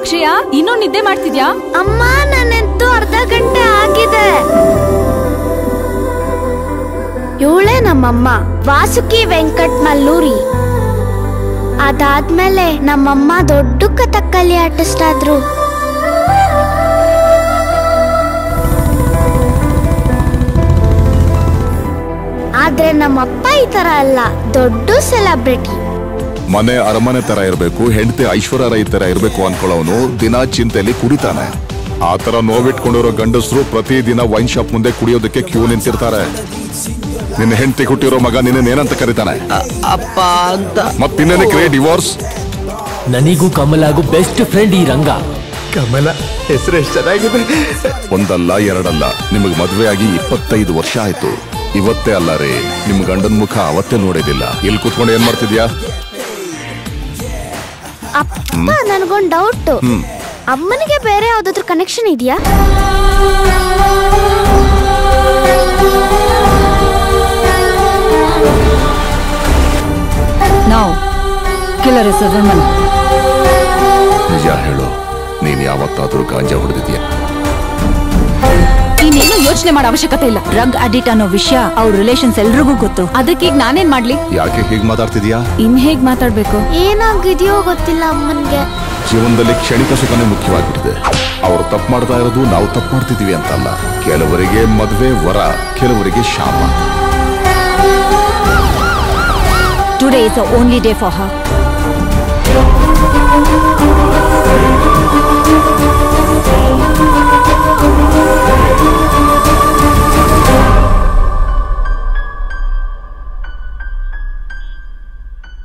ಅಕ್ಷಯ ಇನ್ನೂ ನಿದ್ದೆ ಮಾಡ್ತಿದ್ಯಾ ಅಮ್ಮ ನಾನೆಂತೂ ಅರ್ಧ ಗಂಟೆ ಆಗಿದೆ ಇವಳೇ ನಮ್ಮಮ್ಮ ವಾಸುಕಿ ವೆಂಕಟ್ ಮಲ್ಲೂರಿ ಅದಾದ್ಮೇಲೆ ನಮ್ಮಮ್ಮ ದೊಡ್ಡ ಕಥಕ್ಕಲಿ ಆರ್ಟಿಸ್ಟ್ ಆದ್ರು ಆದ್ರೆ ನಮ್ಮಪ್ಪ ಈ ತರ ಅಲ್ಲ ದೊಡ್ಡ ಸೆಲೆಬ್ರಿಟಿ ಮನೆ ಅರಮನೆ ತರ ಇರಬೇಕು ಹೆಂಡತಿ ಐಶ್ವರ್ಯ ರೈ ತರ ಇರಬೇಕು ಅನ್ಕೊಳ್ಳೋನು ದಿನ ಚಿಂತೆಯಲ್ಲಿ ಕುಡಿತಾನೆ ಆ ತರ ನೋವಿಟ್ಕೊಂಡಿರೋ ಗಂಡಸರು ಪ್ರತಿದಿನ ವೈನ್ ಶಾಪ್ ಮುಂದೆ ಕುಡಿಯೋದಕ್ಕೆ ಕ್ಯೂ ನಿಂತಿರ್ತಾರೆ ನಿನ್ನ ಹೆಂಡತಿ ಹುಟ್ಟಿರೋ ಮಗ ನಿನ್ನ ಏನಂತ ಕರೀತಾನೆ ಅಪ್ಪ ಅಂತ ಮತ್ತಿನ್ನೇನಕ್ಕೆ ಡಿವೋರ್ಸ್ ನನಗೂ ಕಮಲಾಗೂ ಬೆಸ್ಟ್ ಫ್ರೆಂಡ್ ಈ ರಂಗ ಕಮಲ ಹೆಸರು ಎಷ್ಟು ಚೆನ್ನಾಗಿದೆ ಒಂದಲ್ಲ ಎರಡಲ್ಲ ನಿಮಗೆ ಮದುವೆ ಆಗಿ ಇಪ್ಪತ್ತೈದು ವರ್ಷ ಆಯ್ತು ಇವತ್ತೇ ಅಲ್ಲ ರೀ ನಿಮ್ ಗಂಡನ್ ಮುಖ ಅವತ್ತೇ ನೋಡಿದಿಲ್ಲ ಇಲ್ಲಿ ಕೂತ್ಕೊಂಡು ಏನ್ ಮಾಡ್ತಿದ್ಯಾ ಅಪ್ಪ ನನಗೊಂದು ಡೌಟ್ ಅಮ್ಮನಿಗೆ ಬೇರೆ ಯಾವ್ದಾದ್ರು ಕನೆಕ್ಷನ್ ಇದೆಯಾ ನಾವು ಕಿಲ್ಲರ್ ಹೆಸರು ರಮನ್ ನಿಜ ಹೇಳು ನೀನ್ ಯಾವತ್ತಾದ್ರೂ ಗಾಂಜಾ ಹೊಡೆದಿದ್ಯಾ ಇನ್ನೇನು ಯೋಚನೆ ಮಾಡೋ ಅವಶ್ಯಕತೆ ಇಲ್ಲ ಡ್ರಗ್ ಅಡಿಟ್ ಅನ್ನೋ ವಿಷಯ ಅವ್ರ ರಿಲೇಷನ್ಸ್ ಎಲ್ರಿಗೂ ಗೊತ್ತು ಅದಕ್ಕೆ ಈಗ ನಾನೇನ್ ಮಾಡ್ಲಿ ಯಾಕೆ ಹೀಗ್ ಮಾತಾಡ್ತಿದ್ಯಾ ಇನ್ ಹೇಗ್ ಮಾತಾಡ್ಬೇಕು ಏನಾಗಿದೆಯೋ ಗೊತ್ತಿಲ್ಲ ಅಮ್ಮನ್ಗೆ ಜೀವನದಲ್ಲಿ ಕ್ಷಣಿಕ ಸುಖನೇ ಮುಖ್ಯವಾಗ್ಬಿಟ್ಟಿದೆ ಅವ್ರು ತಪ್ಪು ಮಾಡ್ತಾ ಇರೋದು ನಾವು ತಪ್ಪು ಮಾಡ್ತಿದೀವಿ ಅಂತಲ್ಲ ಕೆಲವರಿಗೆ ಮದುವೆ ವರ ಕೆಲವರಿಗೆ ಶಾಪ today is only day for her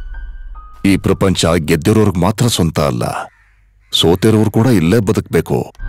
ಈ ಪ್ರಪಂಚ ಗೆದ್ದಿರೋರ್ಗ್ ಮಾತ್ರ ಸ್ವಂತ ಅಲ್ಲ ಸೋತಿರೋರು ಕೂಡ ಇಲ್ಲೇ ಬದುಕಬೇಕು